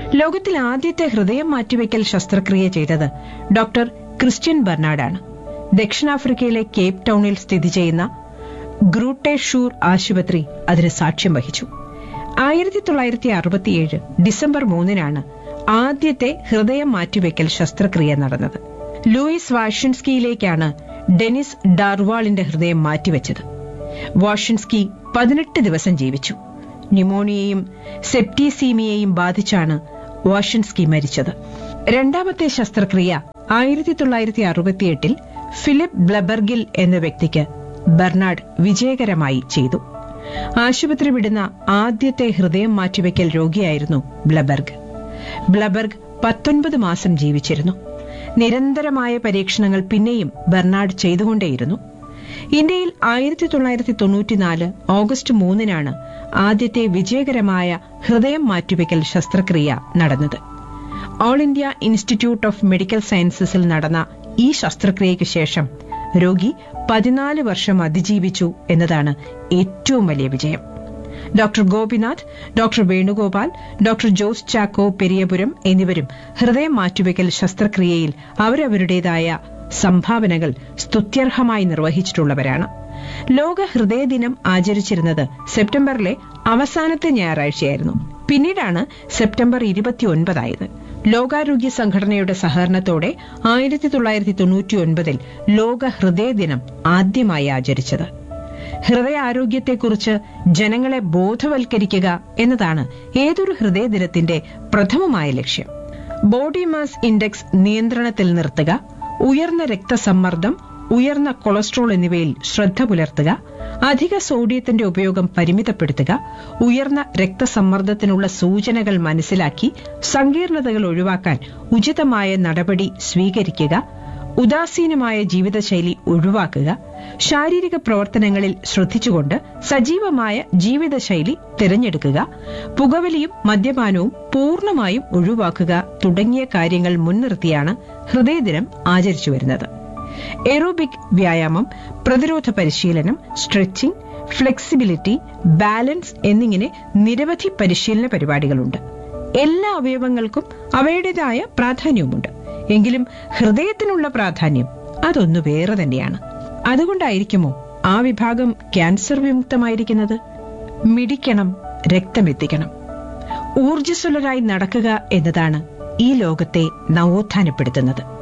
ലോകത്തിൽ ആദ്യത്തെ ഹൃദയം മാറ്റിവെക്കൽ ശസ്ത്രക്രിയ ചെയ്തത് ഡോക്ടർ ക്രിസ്ത്യൻ ബെർണാഡാണ് ദക്ഷിണാഫ്രിക്കയിലെ കേപ്പ് ടൌണിൽ സ്ഥിതി ചെയ്യുന്ന ഗ്രൂട്ടേഷൂർ ആശുപത്രി അതിന് സാക്ഷ്യം വഹിച്ചു ആയിരത്തി തൊള്ളായിരത്തി അറുപത്തിയേഴ് ഡിസംബർ മൂന്നിനാണ് ആദ്യത്തെ ഹൃദയം മാറ്റിവെക്കൽ ശസ്ത്രക്രിയ നടന്നത് ലൂയിസ് വാഷിൻസ്കിയിലേക്കാണ് ഡെനിസ് ഡാർവാളിന്റെ ഹൃദയം മാറ്റിവെച്ചത് വാഷിൻസ്കി പതിനെട്ട് ദിവസം ജീവിച്ചു ന്യൂമോണിയയും സെപ്റ്റീസീമിയയും ബാധിച്ചാണ് വാഷിൻസ്കി മരിച്ചത് രണ്ടാമത്തെ ശസ്ത്രക്രിയ ആയിരത്തി തൊള്ളായിരത്തി അറുപത്തിയെട്ടിൽ ഫിലിപ്പ് ബ്ലബർഗിൽ എന്ന വ്യക്തിക്ക് ബെർണാഡ് വിജയകരമായി ചെയ്തു ആശുപത്രി വിടുന്ന ആദ്യത്തെ ഹൃദയം മാറ്റിവെക്കൽ രോഗിയായിരുന്നു ബ്ലബർഗ് ബ്ലബർഗ് പത്തൊൻപത് മാസം ജീവിച്ചിരുന്നു നിരന്തരമായ പരീക്ഷണങ്ങൾ പിന്നെയും ബെർണാഡ് ചെയ്തുകൊണ്ടേയിരുന്നു ഇന്ത്യയിൽ ആയിരത്തി തൊള്ളായിരത്തി തൊണ്ണൂറ്റിനാല് ഓഗസ്റ്റ് മൂന്നിനാണ് ആദ്യത്തെ വിജയകരമായ ഹൃദയം മാറ്റിവെക്കൽ ശസ്ത്രക്രിയ നടന്നത് all India institute of medical സയൻസസിൽ നടന്ന ഈ ശസ്ത്രക്രിയയ്ക്ക് ശേഷം രോഗി പതിനാല് വർഷം അതിജീവിച്ചു എന്നതാണ് ഏറ്റവും വലിയ വിജയം doctor Gopinath doctor Venugopal doctor Jose Chacko Periyapuram എന്നിവരും ഹൃദയം മാറ്റിവെക്കൽ ശസ്ത്രക്രിയയിൽ അവരവരുടേതായ സംഭാവനകൾ സ്തുത്യർഹമായി നിർവഹിച്ചിട്ടുള്ളവരാണ് ലോക ഹൃദയ ദിനം ആചരിച്ചിരുന്നത് സെപ്റ്റംബറിലെ അവസാനത്തെ ഞായറാഴ്ചയായിരുന്നു പിന്നീടാണ് സെപ്റ്റംബർ ഇരുപത്തിയൊൻപതായത് ലോകാരോഗ്യ സംഘടനയുടെ സഹകരണത്തോടെ ആയിരത്തി തൊള്ളായിരത്തി തൊണ്ണൂറ്റിയൊൻപതിൽ ലോക ഹൃദയ ദിനം ആദ്യമായി ആചരിച്ചത് ഹൃദയാരോഗ്യത്തെക്കുറിച്ച് ജനങ്ങളെ ബോധവൽക്കരിക്കുക എന്നതാണ് ഏതൊരു ഹൃദയദിനത്തിന്റെ പ്രഥമമായ ലക്ഷ്യം ബോഡി മാസ് ഇൻഡെക്സ് നിയന്ത്രണത്തിൽ നിർത്തുക ഉയർന്ന രക്തസമ്മർദ്ദം ഉയർന്ന കൊളസ്ട്രോൾ എന്നിവയിൽ ശ്രദ്ധ പുലർത്തുക അധിക സോഡിയത്തിന്റെ ഉപയോഗം പരിമിതപ്പെടുത്തുക ഉയർന്ന രക്തസമ്മർദ്ദത്തിനുള്ള സൂചനകൾ മനസ്സിലാക്കി സങ്കീർണതകൾ ഒഴിവാക്കാൻ ഉചിതമായ നടപടി സ്വീകരിക്കുക ഉദാസീനമായ ജീവിതശൈലി ഒഴിവാക്കുക ശാരീരിക പ്രവർത്തനങ്ങളിൽ ശ്രദ്ധിച്ചുകൊണ്ട് സജീവമായ ജീവിതശൈലി തിരഞ്ഞെടുക്കുക പുകവലിയും മദ്യപാനവും പൂർണ്ണമായും ഒഴിവാക്കുക തുടങ്ങിയ കാര്യങ്ങൾ മുൻനിർത്തിയാണ് ഹൃദയദിനം ആചരിച്ചു വരുന്നത് എറോബിക് വ്യായാമം പ്രതിരോധ പരിശീലനം സ്ട്രെച്ചിംഗ് ഫ്ലെക്സിബിലിറ്റി ബാലൻസ് എന്നിങ്ങനെ നിരവധി പരിശീലന പരിപാടികളുണ്ട് എല്ലാ അവയവങ്ങൾക്കും അവയുടേതായ പ്രാധാന്യവുമുണ്ട് എങ്കിലും ഹൃദയത്തിനുള്ള പ്രാധാന്യം അതൊന്നു വേറെ തന്നെയാണ് അതുകൊണ്ടായിരിക്കുമോ ആ വിഭാഗം ക്യാൻസർ വിമുക്തമായിരിക്കുന്നത് മിടിക്കണം രക്തമെത്തിക്കണം ഊർജ്ജസ്വലരായി നടക്കുക എന്നതാണ് ഈ ലോകത്തെ നവോത്ഥാനപ്പെടുത്തുന്നത്